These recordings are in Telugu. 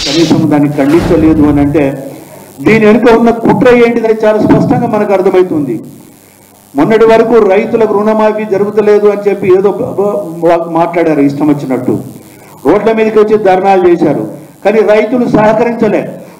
కనీసం దాన్ని ఖండించలేదు అని అంటే దీని వెనుక ఉన్న కుట్ర ఏంటిదని చాలా స్పష్టంగా మనకు అర్థమవుతుంది మొన్నటి వరకు రైతులకు రుణమాఫీ జరుగుతలేదు అని చెప్పి ఏదో బ- బ- వా- మాట్లాడారు ఇష్టం వచ్చినట్టు రోడ్ల మీదకి వచ్చి ధర్నాలు చేశారు కానీ రైతులు సహకరించలే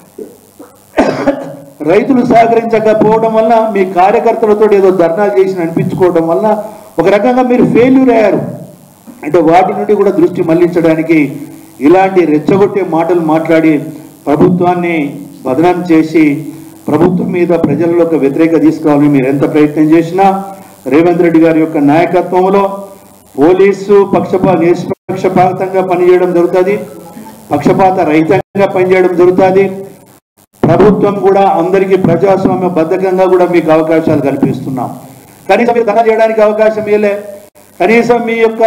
రైతులు సహకరించకపోవడం వల్ల మీ కార్యకర్తలతో ఏదో ధర్నాలు చేసి అనిపించుకోవడం వల్ల ఒక రకంగా మీరు ఫెయిల్యూర్ అయ్యారు అంటే వాటి నుండి కూడా దృష్టి మళ్లించడానికి ఇలాంటి రెచ్చగొట్టే మాటలు మాట్లాడి ప్రభుత్వాన్ని బదనాం చేసి ప్రభుత్వం మీద ప్రజల్లోకి వ్యతిరేక తీసుకోవాలని మీరు ఎంత ప్రయత్నం చేసినా రేవంత్ రెడ్డి గారి యొక్క నాయకత్వంలో పోలీసు పక్షపా నిష్పక్షపాతంగా పనిచేయడం జరుగుతుంది పక్షపాత రహితంగా పనిచేయడం జరుగుతుంది ప్రభుత్వం కూడా అందరికీ ప్రజాస్వామ్య బద్ధకంగా కూడా మీకు అవకాశాలు కల్పిస్తున్నాం కనీసం మీరు ధన చేయడానికి అవకాశం ఇవ్వలే కనీసం మీ యొక్క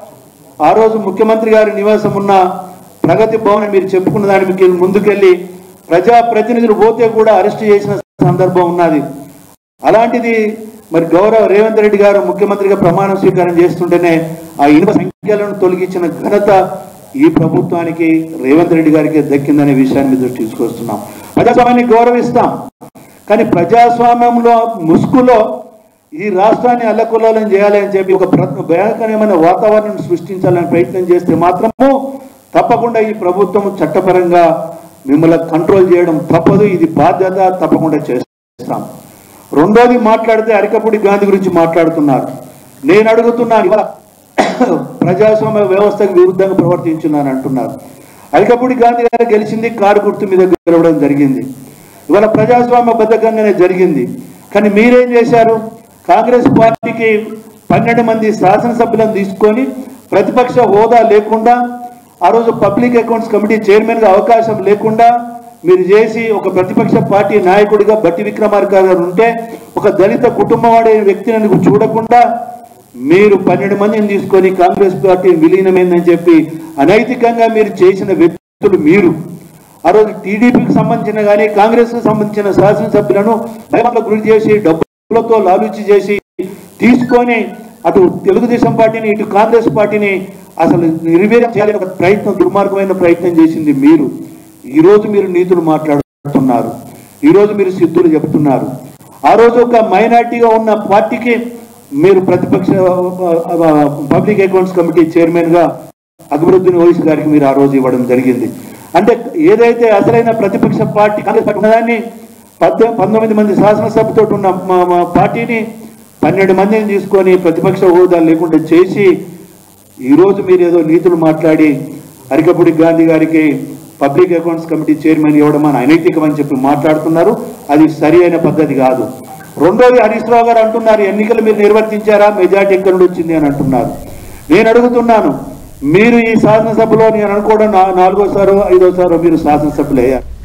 ఆ రోజు ముఖ్యమంత్రి గారి నివాసం ఉన్న ప్రగతి భవన్ మీరు చెప్పుకున్న దానికి ముందుకెళ్ళి ప్రజా ప్రతినిధులు పోతే కూడా అరెస్ట్ చేసిన సందర్భం ఉన్నది అలాంటిది మరి గౌరవ రేవంత్ రెడ్డి గారు ముఖ్యమంత్రిగా ప్రమాణ స్వీకారం చేస్తుంటేనే ఆ ఇనుప సంఖ్యలను తొలగించిన ఘనత ఈ ప్రభుత్వానికి రేవంత్ రెడ్డి గారికి దక్కిందనే విషయాన్ని మీ దృష్టి తీసుకొస్తున్నాం ప్రజాస్వామ్యాన్ని గౌరవిస్తాం కానీ ప్రజాస్వామ్యంలో ముసుగులో ఈ రాష్ట్రాన్ని అల్లకొల్లాలని చేయాలి అని చెప్పి ఒక ప్ర- భయంకరమైన వాతావరణం సృష్టించాలని ప్రయత్నం చేస్తే మాత్రము తప్పకుండా ఈ ప్రభుత్వం చట్టపరంగా మిమ్మల్ని కంట్రోల్ చేయడం తప్పదు ఇది బాధ్యత తప్పకుండా చేస్తాం రెండోది మాట్లాడితే అరికపూడి గాంధీ గురించి మాట్లాడుతున్నారు నేను అడుగుతున్నాను ఇవాళ ప్రజాస్వామ్య వ్యవస్థకు విరుద్ధంగా ప్రవర్తించున్నాను అంటున్నారు అరికపూడి గాంధీ గారు గెలిచింది కారు గుర్తు మీద గెలవడం జరిగింది ఇవాళ ప్రజాస్వామ్య బద్ధకంగానే జరిగింది కానీ మీరేం చేశారు కాంగ్రెస్ పార్టీకి పన్నెండు మంది శాసనసభ్యులను తీసుకొని ప్రతిపక్ష హోదా లేకుండా ఆ రోజు పబ్లిక్ అకౌంట్స్ కమిటీ చైర్మన్ గా అవకాశం లేకుండా మీరు చేసి ఒక ప్రతిపక్ష పార్టీ నాయకుడిగా బట్టి విక్రమార్క గారు ఉంటే ఒక దళిత కుటుంబం వాడే వ్యక్తిని చూడకుండా మీరు పన్నెండు మందిని తీసుకొని కాంగ్రెస్ పార్టీ విలీనమైందని చెప్పి అనైతికంగా మీరు చేసిన వ్యక్తులు మీరు ఆ రోజు టీడీపీకి సంబంధించిన కానీ కాంగ్రెస్ కు సంబంధించిన శాసనసభ్యులను భయపడలకు గురి చేసి డబ్బులతో లాలూచి చేసి తీసుకొని అటు తెలుగుదేశం పార్టీని ఇటు కాంగ్రెస్ పార్టీని అసలు నిర్వీర్యం చేయాలని ఒక ప్రయత్నం దుర్మార్గమైన ప్రయత్నం చేసింది మీరు ఈ రోజు మీరు నీతులు మాట్లాడుతున్నారు ఈ రోజు మీరు సిద్ధులు చెప్తున్నారు ఆ రోజు ఒక మైనార్టీగా ఉన్న పార్టీకి మీరు ప్రతిపక్ష పబ్లిక్ అకౌంట్స్ కమిటీ చైర్మన్ గా అక్బరుద్దీన్ ఓయిస్ గారికి మీరు ఆ రోజు ఇవ్వడం జరిగింది అంటే ఏదైతే అసలైన ప్రతిపక్ష పార్టీ కాంగ్రెస్ పార్టీ ఉన్నదాన్ని పద్దె పంతొమ్మిది మంది శాసనసభతో ఉన్న మా మా పార్టీని పన్నెండు మందిని తీసుకొని ప్రతిపక్ష హోదా లేకుండా చేసి ఈరోజు మీరు ఏదో నీతులు మాట్లాడి అరికపూడి గాంధీ గారికి పబ్లిక్ అకౌంట్స్ కమిటీ చైర్మన్ ఇవ్వడం అని అనైతికం అని చెప్పి మాట్లాడుతున్నారు అది సరి అయిన పద్ధతి కాదు రెండోది హరీష్ రావు గారు అంటున్నారు ఎన్నికలు మీరు నిర్వర్తించారా మెజార్టీ ఎక్కడి నుండి వచ్చింది అని అంటున్నారు నేను అడుగుతున్నాను మీరు ఈ శాసనసభలో నేను అనుకోవడం నా- నాలుగోసారో ఐదోసారో మీరు శాసనసభ్యులు అయ్యారు